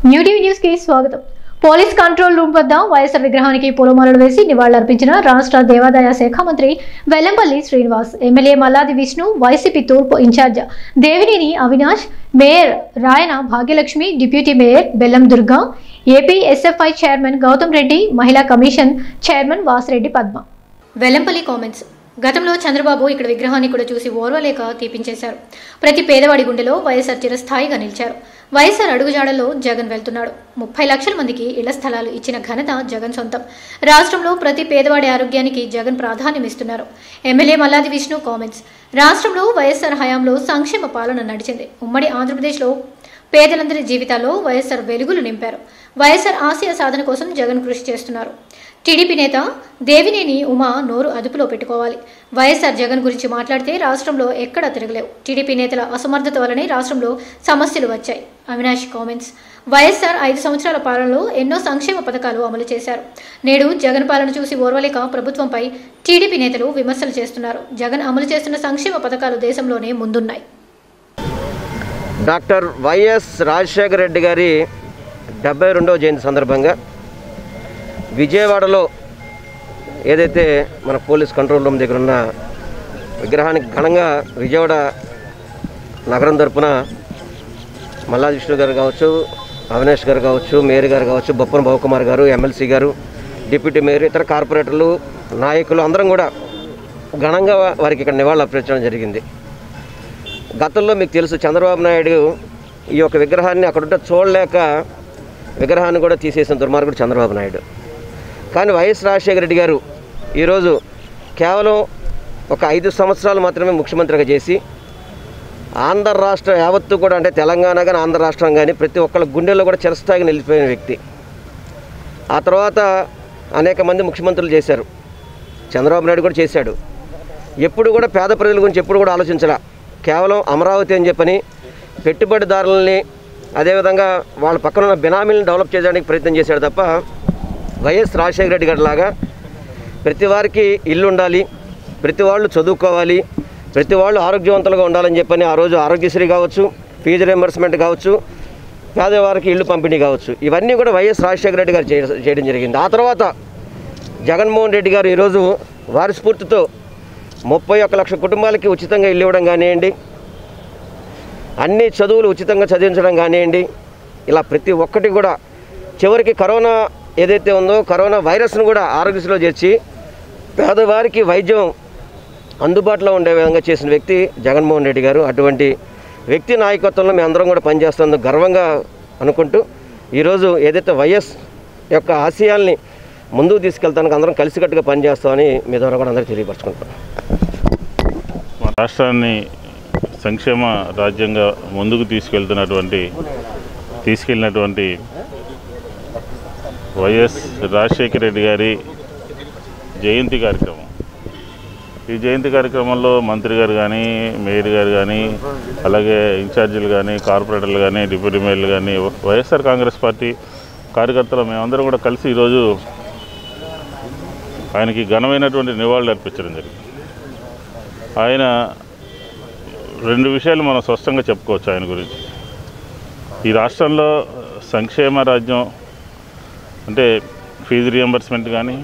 New TV news కి స్వాగతం police control room వద్ద వైఎస్ఆర్ విగ్రహానికి పూలమాలలు వేసి నివాళులర్పించిన రాష్ట్ర దేవాదాయ శాఖ మంత్రి వెల్లంపల్లి శ్రీనివాస్ ఎమ్మెల్యే మల్లాది విష్ణు వైసీపీ తూర్పు incharge Devineni Avinash mayor Rayana Bhagyalakshmi deputy mayor Bellam Durga AP SFI chairman Gautam Reddy మహిళా commission chairman Vasireddy Padma Vellampalli comments గతంలో చంద్రబాబు ఇక్కడ విగ్రహాన్ని కూడా చూసి ఓర్వలేక తీపించేశారు ప్రతి పేదవాడి గుండెలో వైఎస్ఆర్ చిరస్థాయిగా నిలిచారు వైఎస్ఆర్ అడుగుజాడల్లో జగన్ వెళ్తున్నాడు ముప్పై లక్షల మందికి ఇళ్ల స్థలాలు ఇచ్చిన ఘనత జగన్ సొంతం రాష్ట్రంలో ప్రతి పేదవాడి ఆరోగ్యానికి జగన్ ప్రాధాన్యం ఇస్తున్నారు ఎమ్మెల్యే మల్లాది విష్ణు కామెంట్స్ రాష్ట్రంలో వైఎస్ఆర్ హయాంలో సంక్షేమ పాలన నడిచింది ఉమ్మడి ఆంధ్రప్రదేశ్లో పేదలందరి జీవితాల్లో వైఎస్ఆర్ వెలుగులు నింపారు వైఎస్ఆర్ ఆశయ సాధన కోసం జగన్ కృషి చేస్తున్నారు టీడీపీ నేత దేవినేని ఉమా నోరు అదుపులో పెట్టుకోవాలి వైఎస్ఆర్ జగన్ గురించి మాట్లాడితే రాష్ట్రంలో ఎక్కడా తిరగలేవు టీడీపీ నేతల అసమర్థత వల్లనే రాష్ట్రంలో సమస్యలు వచ్చాయి అవినాష్ కామెంట్స్ వైఎస్ఆర్ ఐదు సంవత్సరాల పాలనలో ఎన్నో సంక్షేమ పథకాలు అమలు చేశారు నేడు జగన్ పాలన చూసి ఓర్వలేక ప్రభుత్వంపై టీడీపీ నేతలు విమర్శలు చేస్తున్నారు జగన్ అమలు చేస్తున్న సంక్షేమ పథకాలు దేశంలోనే ముందున్నాయి డాక్టర్ వైఎస్ రాజశేఖర రెడ్డి గారి డెబ్బై రెండవ జయంతి సందర్భంగా విజయవాడలో ఏదైతే మన పోలీస్ కంట్రోల్ రూమ్ దగ్గర ఉన్న విగ్రహానికి ఘనంగా విజయవాడ నగరం తరపున మల్లా విష్ణు గారు కావచ్చు అవినాష్ గారు కావచ్చు మేయర్ గారు కావచ్చు బొప్పన బాబుకుమార్ గారు ఎమ్మెల్సీ గారు డిప్యూటీ మేయర్ ఇతర కార్పొరేటర్లు నాయకులు అందరం కూడా ఘనంగా వారికి ఇక్కడ నివాళులు అర్పించడం జరిగింది గతంలో మీకు తెలుసు చంద్రబాబు నాయుడు ఈ యొక్క విగ్రహాన్ని అక్కడుంటే చూడలేక విగ్రహాన్ని కూడా తీసేసిన దుర్మార్గుడు చంద్రబాబు నాయుడు కానీ వైఎస్ రాజశేఖర రెడ్డి గారు ఈరోజు కేవలం ఒక ఐదు సంవత్సరాలు మాత్రమే ముఖ్యమంత్రిగా చేసి ఆంధ్ర రాష్ట్ర యావత్తు కూడా అంటే తెలంగాణ కానీ ఆంధ్ర రాష్ట్రం కానీ ప్రతి ఒక్కళ్ళ గుండెల్లో కూడా చిరస్థాయిగా నిలిచిపోయిన వ్యక్తి ఆ తర్వాత అనేక మంది ముఖ్యమంత్రులు చేశారు చంద్రబాబు నాయుడు కూడా చేశాడు ఎప్పుడు కూడా పేద ప్రజల గురించి ఎప్పుడు కూడా ఆలోచించలా కేవలం అమరావతి అని చెప్పని పెట్టుబడిదారులని అదేవిధంగా వాళ్ళ పక్కన ఉన్న బినామీలను డెవలప్ చేయడానికి ప్రయత్నం చేశాడు తప్ప వైఎస్ రాజశేఖర రెడ్డి గారి లాగా ప్రతి వారికి ఇల్లు ఉండాలి ప్రతి వాళ్ళు చదువుకోవాలి ప్రతి వాళ్ళు ఆరోగ్యవంతులుగా ఉండాలని చెప్పని ఆ రోజు ఆరోగ్యశ్రీ కావచ్చు ఫీజు రియంబర్స్మెంట్ కావచ్చు పేదవారికి ఇల్లు పంపిణీ కావచ్చు ఇవన్నీ కూడా వైఎస్ రాజశేఖర రెడ్డి గారు చేయ- చేయడం జరిగింది ఆ తర్వాత జగన్మోహన్ రెడ్డి గారు ఈరోజు వారి స్ఫూర్తితో ముప్పై ఒక్క లక్ష కుటుంబాలకి ఉచితంగా ఇల్లు ఇవ్వడం కానివ్వండి అన్ని చదువులు ఉచితంగా చదివించడం కానివ్వండి ఇలా ప్రతి ఒక్కటి కూడా చివరికి కరోనా ఏదైతే ఉందో కరోనా వైరస్ను కూడా ఆరోగ్యశ్రీలో చేర్చి పేదవారికి వైద్యం అందుబాటులో ఉండే విధంగా చేసిన వ్యక్తి జగన్మోహన్ రెడ్డి గారు అటువంటి వ్యక్తి నాయకత్వంలో మేము అందరం కూడా పనిచేస్తున్నందుకు గర్వంగా అనుకుంటూ ఈరోజు ఏదైతే వైఎస్ యొక్క ఆశయాల్ని ముందుకు తీసుకెళ్తానికి అందరం కలిసికట్టుగా పనిచేస్తామని మీ ద్వారా కూడా అందరికీ తెలియపరచుకుంటాం మన రాష్ట్రాన్ని సంక్షేమ రాజ్యంగా ముందుకు తీసుకెళ్తున్నటువంటి తీసుకెళ్ళినటువంటి వైఎస్ రాజశేఖర రెడ్డి గారి జయంతి కార్యక్రమం ఈ జయంతి కార్యక్రమంలో మంత్రి గారు కానీ మేయర్ గారు కానీ అలాగే ఇన్ఛార్జీలు కానీ కార్పొరేటర్లు కానీ డిప్యూటీ మేయర్లు కానీ వైఎస్ఆర్ కాంగ్రెస్ పార్టీ కార్యకర్తలు మేమందరం కూడా కలిసి ఈరోజు ఆయనకి ఘనమైనటువంటి నివాళులు అర్పించడం జరిగింది ఆయన రెండు విషయాలు మనం స్పష్టంగా చెప్పుకోవచ్చు ఆయన గురించి ఈ రాష్ట్రంలో సంక్షేమ రాజ్యం అంటే ఫీజు రియంబర్స్మెంట్ కానీ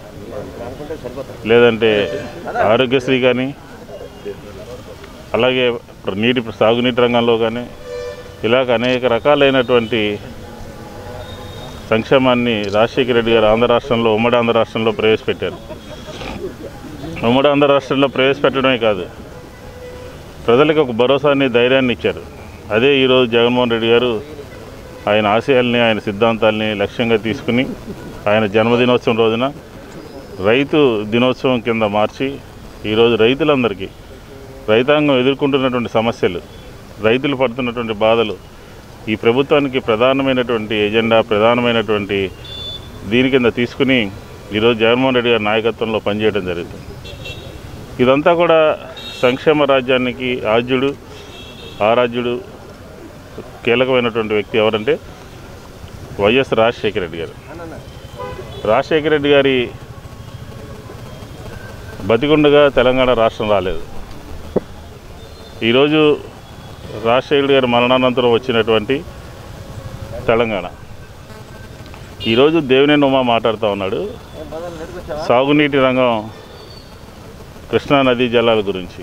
లేదంటే ఆరోగ్యశ్రీ కానీ అలాగే నీటి సాగునీటి రంగంలో కానీ ఇలాగ అనేక రకాలైనటువంటి సంక్షేమాన్ని రాజశేఖర రెడ్డి గారు ఆంధ్ర రాష్ట్రంలో ఉమ్మడి ఆంధ్ర రాష్ట్రంలో ప్రవేశపెట్టారు ఉమ్మడి ఆంధ్ర రాష్ట్రంలో ప్రవేశపెట్టడమే కాదు ప్రజలకు ఒక భరోసాని ధైర్యాన్ని ఇచ్చారు అదే ఈరోజు జగన్మోహన్ రెడ్డి గారు ఆయన ఆశయాల్ని ఆయన సిద్ధాంతాల్ని లక్ష్యంగా తీసుకుని ఆయన జన్మదినోత్సవం రోజున రైతు దినోత్సవం కింద మార్చి ఈరోజు రైతులందరికీ రైతాంగం ఎదుర్కొంటున్నటువంటి సమస్యలు రైతులు పడుతున్నటువంటి బాధలు ఈ ప్రభుత్వానికి ప్రధానమైనటువంటి ఎజెండా ప్రధానమైనటువంటి దీని కింద తీసుకుని ఈరోజు జగన్మోహన్ రెడ్డి గారి నాయకత్వంలో పనిచేయడం జరుగుతుంది ఇదంతా కూడా సంక్షేమ రాజ్యానికి ఆద్యుడు ఆరాధ్యుడు కీలకమైనటువంటి వ్యక్తి ఎవరంటే వైఎస్ రాజశేఖర రెడ్డి గారు రాజశేఖర రెడ్డి గారి బతికుండగా తెలంగాణ రాష్ట్రం రాలేదు ఈరోజు రాజశేఖర రెడ్డి గారి మరణానంతరం వచ్చినటువంటి తెలంగాణ ఈరోజు దేవినేని ఉమా మాట్లాడుతూ ఉన్నాడు సాగునీటి రంగం కృష్ణా నదీ జలాల గురించి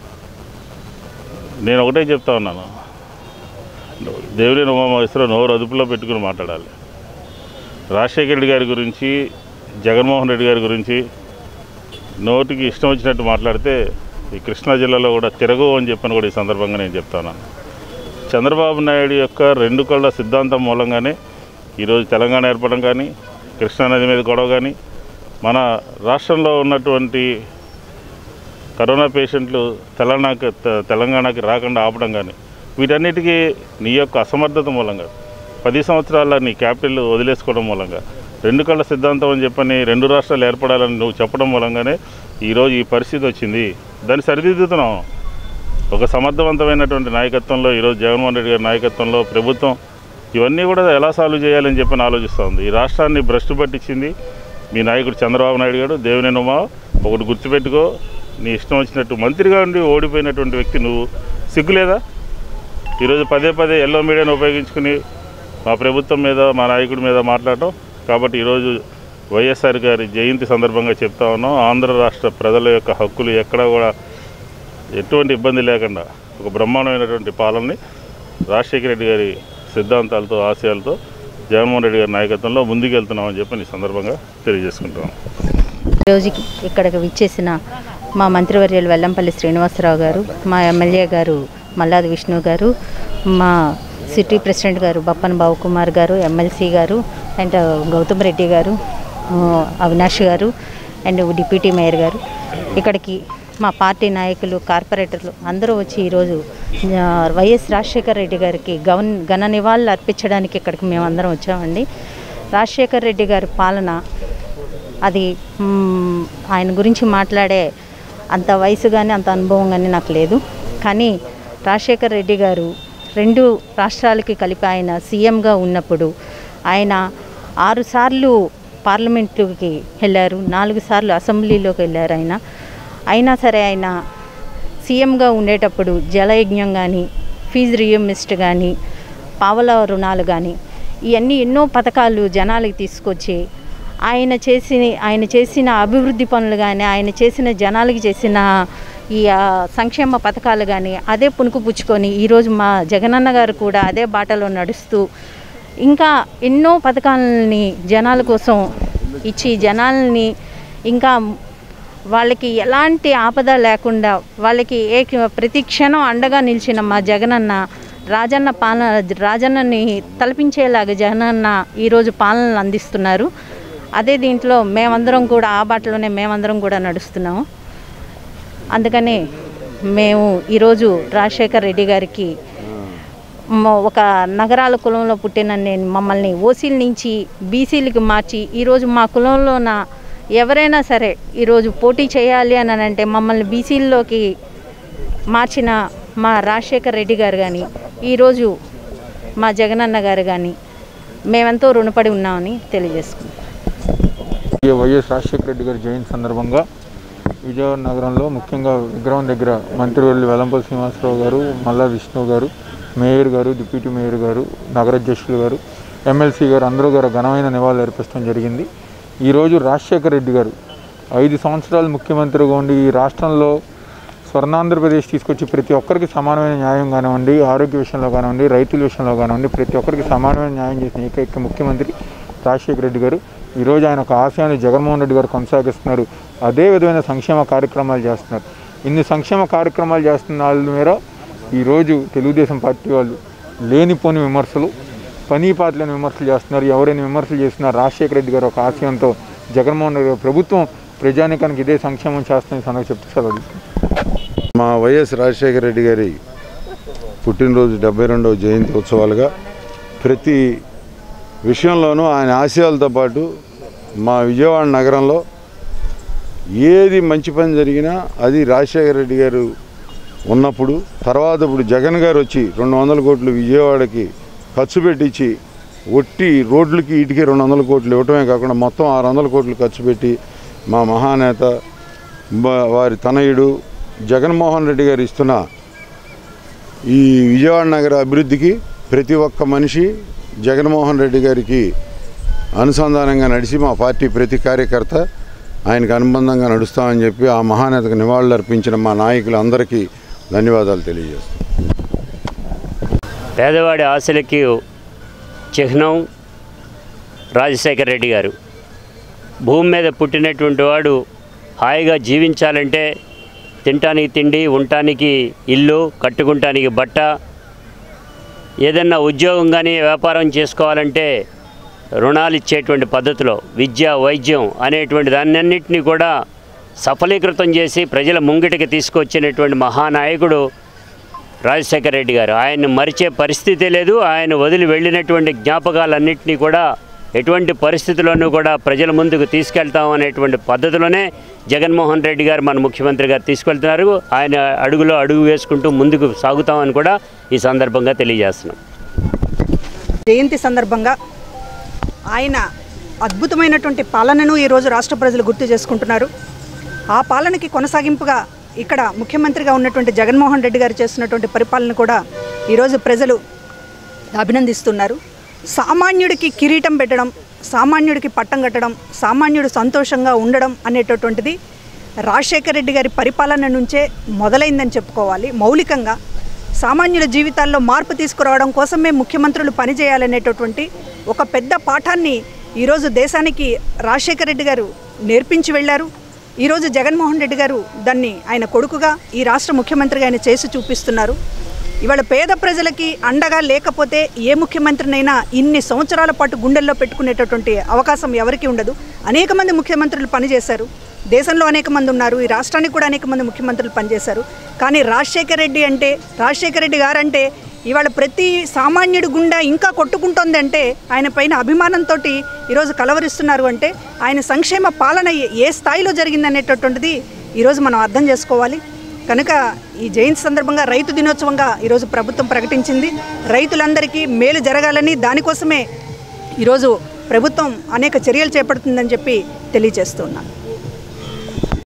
నేను ఒకటే చెప్తా ఉన్నాను దేవినేని ఉమామహేశ్వర నోరు అదుపులో పెట్టుకుని మాట్లాడాలి రాజశేఖర రెడ్డి గారి గురించి జగన్మోహన్ రెడ్డి గారి గురించి నోటికి ఇష్టం వచ్చినట్టు మాట్లాడితే ఈ కృష్ణా జిల్లాలో కూడా తిరగవు అని చెప్పని కూడా ఈ సందర్భంగా నేను చెప్తాను చంద్రబాబు నాయుడు యొక్క రెండు కళ్ళ సిద్ధాంతం మూలంగానే ఈరోజు తెలంగాణ ఏర్పడడం కానీ కృష్ణానది మీద గొడవ కానీ మన రాష్ట్రంలో ఉన్నటువంటి కరోనా పేషెంట్లు తెలంగాణకి తె- తెలంగాణకి రాకుండా ఆపడం కానీ వీటన్నిటికీ నీ యొక్క అసమర్థత మూలంగా పది సంవత్సరాల నీ క్యాపిటల్ వదిలేసుకోవడం మూలంగా రెండు కళ్ళ సిద్ధాంతం అని చెప్పని రెండు రాష్ట్రాలు ఏర్పడాలని నువ్వు చెప్పడం మూలంగానే ఈరోజు ఈ పరిస్థితి వచ్చింది దాన్ని సరిదిద్దుతున్నాం ఒక సమర్థవంతమైనటువంటి నాయకత్వంలో ఈరోజు జగన్మోహన్ రెడ్డి గారి నాయకత్వంలో ప్రభుత్వం ఇవన్నీ కూడా ఎలా సాల్వ్ చేయాలని చెప్పని ఆలోచిస్తూ ఉంది ఈ రాష్ట్రాన్ని భ్రష్టు పట్టించింది మీ నాయకుడు చంద్రబాబు నాయుడు గారు దేవినేని ఉమా ఒకటి గుర్తుపెట్టుకో నీ ఇష్టం వచ్చినట్టు మంత్రిగా ఉండి ఓడిపోయినటువంటి వ్యక్తి నువ్వు సిగ్గులేదా ఈరోజు పదే పదే ఎల్లో మీడియాను ఉపయోగించుకుని మా ప్రభుత్వం మీద మా నాయకుడి మీద మాట్లాడటం కాబట్టి ఈరోజు వైఎస్ఆర్ గారి జయంతి సందర్భంగా చెప్తా ఉన్నాం ఆంధ్ర రాష్ట్ర ప్రజల యొక్క హక్కులు ఎక్కడా కూడా ఎటువంటి ఇబ్బంది లేకుండా ఒక బ్రహ్మాండమైనటువంటి పాలనని రాజశేఖర రెడ్డి గారి సిద్ధాంతాలతో ఆశయాలతో జగన్మోహన్ రెడ్డి గారి నాయకత్వంలో ముందుకెళ్తున్నామని చెప్పి ఈ సందర్భంగా తెలియజేసుకుంటున్నాం రోజుకి ఇక్కడికి విచ్చేసిన మా మంత్రివర్యులు వెల్లంపల్లి శ్రీనివాసరావు గారు మా ఎమ్మెల్యే గారు మల్లాది విష్ణు గారు మా సిటీ ప్రెసిడెంట్ గారు బప్పన్ బాబు కుమార్ గారు ఎమ్మెల్సీ గారు అండ్ గౌతమ్ రెడ్డి గారు ఆ, అవినాష్ గారు అండ్ డిప్యూటీ మేయర్ గారు ఇక్కడికి మా పార్టీ నాయకులు కార్పొరేటర్లు అందరూ వచ్చి ఈరోజు ఆ, వైఎస్ రాజశేఖర్ రెడ్డి గారికి గవన్ ఘన నివాళులు అర్పించడానికి ఇక్కడికి మేమందరం వచ్చామండి రాజశేఖర్ రెడ్డి గారి పాలన అది మ్మ్, ఆయన గురించి మాట్లాడే అంత వయసు కానీ అంత అనుభవం కానీ నాకు లేదు కానీ రాజశేఖర్ రెడ్డి గారు రెండు రాష్ట్రాలకి కలిపి ఆయన సీఎంగా ఉన్నప్పుడు ఆయన ఆరుసార్లు పార్లమెంటుకి వెళ్ళారు నాలుగు సార్లు అసెంబ్లీలోకి వెళ్ళారు ఆయన అయినా సరే ఆయన సీఎంగా ఉండేటప్పుడు జలయజ్ఞం కానీ ఫీజు రియంబిస్ట్ కానీ పావల రుణాలు కానీ ఇవన్నీ ఎన్నో పథకాలు జనాలకి తీసుకొచ్చి ఆయన చేసి ఆయన చేసిన అభివృద్ధి పనులు కానీ ఆయన చేసిన జనాలకి చేసిన ఈ ఆ, సంక్షేమ పథకాలు కానీ అదే పుణుకు పుచ్చుకొని ఈరోజు మా జగనన్న గారు కూడా అదే బాటలో నడుస్తూ ఇంకా ఎన్నో పథకాలని జనాల కోసం ఇచ్చి జనాల్ని ఇంకా వాళ్ళకి ఎలాంటి ఆపద లేకుండా వాళ్ళకి ఏ ప్రతి క్షణం అండగా నిలిచిన మా జగనన్న రాజన్న పాలన రాజన్నని తలపించేలాగా జగనన్న ఈరోజు పాలనలు అందిస్తున్నారు అదే దీంట్లో మేమందరం కూడా ఆ బాటలోనే మేమందరం కూడా నడుస్తున్నాము అందుకని మేము ఈరోజు రాజశేఖర్ రెడ్డి గారికి మ- ఒక నగరాల కులంలో పుట్టిన నేను మమ్మల్ని ఓసీల నుంచి బీసీలకి మార్చి ఈరోజు మా కులంలోన ఎవరైనా సరే ఈరోజు పోటీ చేయాలి అని అంటే మమ్మల్ని బీసీల్లోకి మార్చిన మా రాజశేఖర్ రెడ్డి గారు కానీ ఈరోజు మా జగనన్న గారు కానీ మేమెంతో రుణపడి ఉన్నామని తెలియజేసుకుంటాం ఈ వైఎస్ రాజశేఖర రెడ్డి గారి జయంతి సందర్భంగా విజయవాడ నగరంలో ముఖ్యంగా విగ్రహం దగ్గర మంత్రివర్యులు వెల్లంపల్లి శ్రీనివాసరావు గారు మల్లా విష్ణు గారు మేయర్ గారు డిప్యూటీ మేయర్ గారు నగరాధ్యక్షులు గారు ఎమ్మెల్సీ గారు అందరూ గారు ఘనమైన నివాళులు అర్పించడం జరిగింది ఈరోజు రాజశేఖర రెడ్డి గారు ఐదు సంవత్సరాలు ముఖ్యమంత్రిగా ఉండి ఈ రాష్ట్రంలో స్వర్ణాంధ్రప్రదేశ్ తీసుకొచ్చి ప్రతి ఒక్కరికి సమానమైన న్యాయం కానివ్వండి ఆరోగ్య విషయంలో కానివ్వండి రైతుల విషయంలో కానివ్వండి ప్రతి ఒక్కరికి సమానమైన న్యాయం చేసిన ఏకైక ముఖ్యమంత్రి రాజశేఖర రెడ్డి గారు ఈరోజు ఆయన ఒక ఆశయాన్ని జగన్మోహన్ రెడ్డి గారు కొనసాగిస్తున్నారు అదే విధమైన సంక్షేమ కార్యక్రమాలు చేస్తున్నారు ఇన్ని సంక్షేమ కార్యక్రమాలు చేస్తున్న వాళ్ళ మీద ఈరోజు తెలుగుదేశం పార్టీ వాళ్ళు లేనిపోని విమర్శలు పని పాటలేని విమర్శలు చేస్తున్నారు ఎవరైనా విమర్శలు చేస్తున్నా రాజశేఖర రెడ్డి గారు ఒక ఆశయంతో జగన్మోహన్ రెడ్డి గారు ప్రభుత్వం ప్రజానికానికి ఇదే సంక్షేమం చేస్తుందని సంగతి చెప్తూ సెలవు తీసుకుంటాను. మా వైఎస్ రాజశేఖర రెడ్డి గారి పుట్టినరోజు డెబ్బై రెండవ జయంతి ఉత్సవాలుగా ప్రతి విషయంలోనూ ఆయన ఆశయాలతో పాటు మా విజయవాడ నగరంలో ఏది మంచి పని జరిగినా అది రాజశేఖర రెడ్డి గారు ఉన్నప్పుడు తర్వాత ఇప్పుడు జగన్ గారు వచ్చి రెండు వందల కోట్లు విజయవాడకి ఖర్చు పెట్టించి ఒట్టి రోడ్లకి ఇటుకి రెండు వందల కోట్లు ఇవ్వటమే కాకుండా మొత్తం ఆరు వందల కోట్లు ఖర్చు పెట్టి మా మహానేత బ- వారి తనయుడు జగన్మోహన్ రెడ్డి గారు ఇస్తున్న ఈ విజయవాడ నగర అభివృద్ధికి ప్రతి ఒక్క మనిషి జగన్మోహన్ రెడ్డి గారికి అనుసంధానంగా నడిచి మా పార్టీ ప్రతి కార్యకర్త ఆయనకు అనుబంధంగా నడుస్తామని చెప్పి ఆ మహానేతకు నివాళులు అర్పించిన మా నాయకులందరికీ ధన్యవాదాలు తెలియజేస్తాం పేదవాడి ఆశలకి చిహ్నం రాజశేఖర రెడ్డి గారు భూమి మీద పుట్టినటువంటి వాడు హాయిగా జీవించాలంటే తినటానికి తిండి ఉండటానికి ఇల్లు కట్టుకుంటానికి బట్ట ఏదన్నా ఉద్యోగం కానీ వ్యాపారం చేసుకోవాలంటే రుణాలు ఇచ్చేటువంటి పద్ధతిలో విద్య వైద్యం అనేటువంటి దాన్నన్నింటినీ కూడా సఫలీకృతం చేసి ప్రజల ముంగిటికి తీసుకొచ్చినటువంటి మహానాయకుడు రాజశేఖర రెడ్డి గారు ఆయన్ని మరిచే పరిస్థితి లేదు ఆయన వదిలి వెళ్ళినటువంటి జ్ఞాపకాలన్నింటినీ కూడా ఎటువంటి పరిస్థితుల్లోనూ కూడా ప్రజల ముందుకు తీసుకెళ్తాం అనేటువంటి పద్ధతిలోనే జగన్మోహన్ రెడ్డి గారు మన ముఖ్యమంత్రి గారు తీసుకెళ్తున్నారు ఆయన అడుగులో అడుగు వేసుకుంటూ ముందుకు సాగుతామని కూడా ఈ సందర్భంగా తెలియజేస్తున్నాం జయంతి సందర్భంగా ఆయన అద్భుతమైనటువంటి పాలనను ఈరోజు రాష్ట్ర ప్రజలు గుర్తు చేసుకుంటున్నారు ఆ పాలనకి కొనసాగింపుగా ఇక్కడ ముఖ్యమంత్రిగా ఉన్నటువంటి జగన్మోహన్ రెడ్డి గారు చేస్తున్నటువంటి పరిపాలన కూడా ఈరోజు ప్రజలు అభినందిస్తున్నారు సామాన్యుడికి కిరీటం పెట్టడం సామాన్యుడికి పట్టం కట్టడం సామాన్యుడు సంతోషంగా ఉండడం అనేటటువంటిది రాజశేఖర రెడ్డి గారి పరిపాలన నుంచే మొదలైందని చెప్పుకోవాలి మౌలికంగా సామాన్యుల జీవితాల్లో మార్పు తీసుకురావడం కోసమే ముఖ్యమంత్రులు పనిచేయాలనేటటువంటి ఒక పెద్ద పాఠాన్ని ఈరోజు దేశానికి రాజశేఖర రెడ్డి గారు నేర్పించి వెళ్ళారు ఈరోజు జగన్మోహన్ రెడ్డి గారు దాన్ని ఆయన కొడుకుగా ఈ రాష్ట్ర ముఖ్యమంత్రిగా ఆయన చేసి చూపిస్తున్నారు ఇవాళ పేద ప్రజలకి అండగా లేకపోతే ఏ ముఖ్యమంత్రినైనా ఇన్ని సంవత్సరాల పాటు గుండెల్లో పెట్టుకునేటటువంటి అవకాశం ఎవరికీ ఉండదు అనేక మంది ముఖ్యమంత్రులు పనిచేశారు దేశంలో అనేక మంది ఉన్నారు ఈ రాష్ట్రానికి కూడా అనేక మంది ముఖ్యమంత్రులు పనిచేశారు కానీ రాజశేఖర రెడ్డి అంటే రాజశేఖర రెడ్డి గారు అంటే ఇవాళ ప్రతి సామాన్యుడి గుండె ఇంకా కొట్టుకుంటోంది అంటే ఆయన పైన అభిమానంతో ఈరోజు కలవరిస్తున్నారు అంటే ఆయన సంక్షేమ పాలన ఏ- ఏ స్థాయిలో జరిగిందనేటటువంటిది ఈరోజు మనం అర్థం చేసుకోవాలి కనుక ఈ జయంతి సందర్భంగా రైతు దినోత్సవంగా ఈరోజు ప్రభుత్వం ప్రకటించింది రైతులందరికీ మేలు జరగాలని దానికోసమే ఈరోజు ప్రభుత్వం అనేక చర్యలు చేపడుతుందని చెప్పి తెలియజేస్తున్నాను